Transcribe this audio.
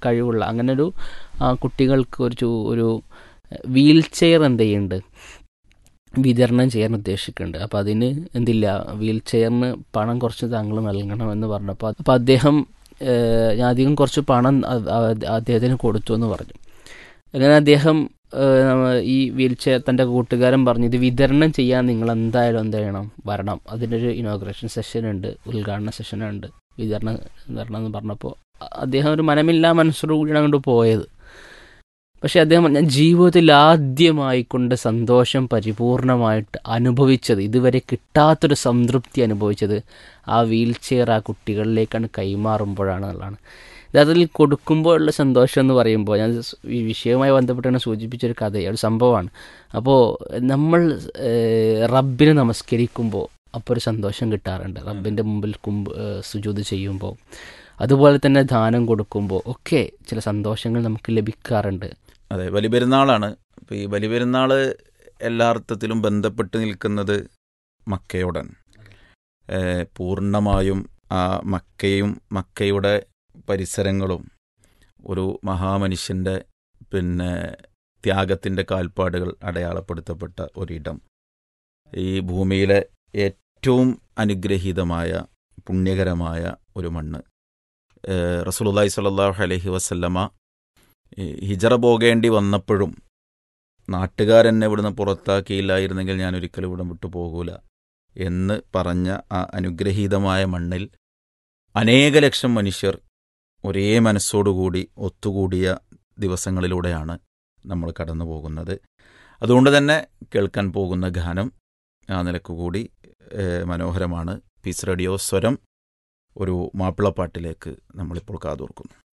കഴിവുള്ള അങ്ങനെ ഒരു ആ, കുട്ടികൾക്ക് ഒരു ചു- ഒരു വീൽ ചെയർ എന്ത് ചെയ്യുന്നുണ്ട് വിതരണം ചെയ്യാൻ ഉദ്ദേശിക്കുന്നുണ്ട് അപ്പോൾ അതിന് എന്തില്ല വീൽ ചെയറിന് പണം കുറച്ച് താങ്കൾ നൽകണമെന്ന് പറഞ്ഞപ്പോൾ അപ്പോൾ അദ്ദേഹം ഏഹ്, ഞാൻ അധികം കുറച്ച് പണം അ- അ- അദ്ദേഹത്തിന് കൊടുത്തു എന്ന് പറഞ്ഞു അങ്ങനെ അദ്ദേഹം ഏഹ്, നമ്മ- ഈ വീൽ ചെയർ തൻ്റെ കൂട്ടുകാരൻ പറഞ്ഞു ഇത് വിതരണം ചെയ്യാൻ നിങ്ങൾ എന്തായാലും എന്ത് ചെയ്യണം വരണം അതിനൊരു ഇനോഗ്രേഷൻ സെഷൻ ഉണ്ട് ഉദ്ഘാടന സെഷൻ ഉണ്ട് വിതരണം വരണം എന്ന് പറഞ്ഞപ്പോൾ അ- അദ്ദേഹം ഒരു മനമില്ലാ മനസ്സോടു കൂടിയാണ് അങ്ങോട്ട് പോയത് പക്ഷെ അദ്ദേഹം പറഞ്ഞു, ഞാൻ ജീവിതത്തിൽ ആദ്യമായി കൊണ്ട് സന്തോഷം പരിപൂർണമായിട്ട് അനുഭവിച്ചത് ഇതുവരെ കിട്ടാത്തൊരു സംതൃപ്തി അനുഭവിച്ചത് ആ വീൽ ചെയർ ആ കുട്ടികളിലേക്കാണ് കൈമാറുമ്പോഴാണ് എന്നുള്ളതാണ് യഥാർത്ഥത്തിൽ കൊടുക്കുമ്പോഴുള്ള സന്തോഷം എന്ന് പറയുമ്പോൾ ഞാൻ സ് ഈ വിഷയവുമായി ബന്ധപ്പെട്ടാണ് സൂചിപ്പിച്ചൊരു കഥ ഒരു സംഭവമാണ് അപ്പോൾ നമ്മൾ ഏഹ്, റബ്ബിനെ നമസ്കരിക്കുമ്പോൾ അപ്പോൾ ഒരു സന്തോഷം കിട്ടാറുണ്ട് റബ്ബിൻ്റെ മുമ്പിൽ കുമ്പ് ഏഹ്, സുജൂദ് ചെയ്യുമ്പോൾ അതുപോലെ തന്നെ ദാനം കൊടുക്കുമ്പോൾ ഒക്കെ ചില സന്തോഷങ്ങൾ നമുക്ക് ലഭിക്കാറുണ്ട് അതെ ബലിപെരുന്നാളാണ് അപ്പോൾ ഈ ബലിപെരുന്നാൾ എല്ലാ അർത്ഥത്തിലും ബന്ധപ്പെട്ട് നിൽക്കുന്നത് മക്കയോടാണ് ഏഹ് പൂർണ്ണമായും ആ മക്കയും മക്കയുടെ പരിസരങ്ങളും ഒരു മഹാമനുഷ്യൻ്റെ പിന്നെ ത്യാഗത്തിൻ്റെ കാൽപ്പാടുകൾ അടയാളപ്പെടുത്തപ്പെട്ട ഒരിടം ഈ ഭൂമിയിലെ ഏറ്റവും അനുഗ്രഹീതമായ പുണ്യകരമായ ഒരു മണ്ണ് ഏഹ് റസൂലുള്ളാഹി സ്വല്ലല്ലാഹു അലൈഹി വസല്ലമ ഈ ഹിജറ പോകേണ്ടി വന്നപ്പോഴും നാട്ടുകാരെന്നെ ഇവിടുന്ന് പുറത്താക്കിയില്ലായിരുന്നെങ്കിൽ ഞാൻ ഒരിക്കലും ഇവിടം വിട്ടു പോകൂല എന്ന് പറഞ്ഞ ആ അനുഗ്രഹീതമായ മണ്ണിൽ അനേക ലക്ഷം മനുഷ്യർ ഒരേ മനസ്സോടുകൂടി ഒത്തുകൂടിയ ദിവസങ്ങളിലൂടെയാണ് നമ്മൾ കടന്നു പോകുന്നത് അതുകൊണ്ട് തന്നെ കേൾക്കാൻ പോകുന്ന ഗാനം ആ നിലക്ക് കൂടി ഏഹ്, മനോഹരമാണ് പീസ് റേഡിയോ സ്വരം ഒരു മാപ്പിളപ്പാട്ടിലേക്ക് നമ്മളിപ്പോൾ കാതോർക്കുന്നു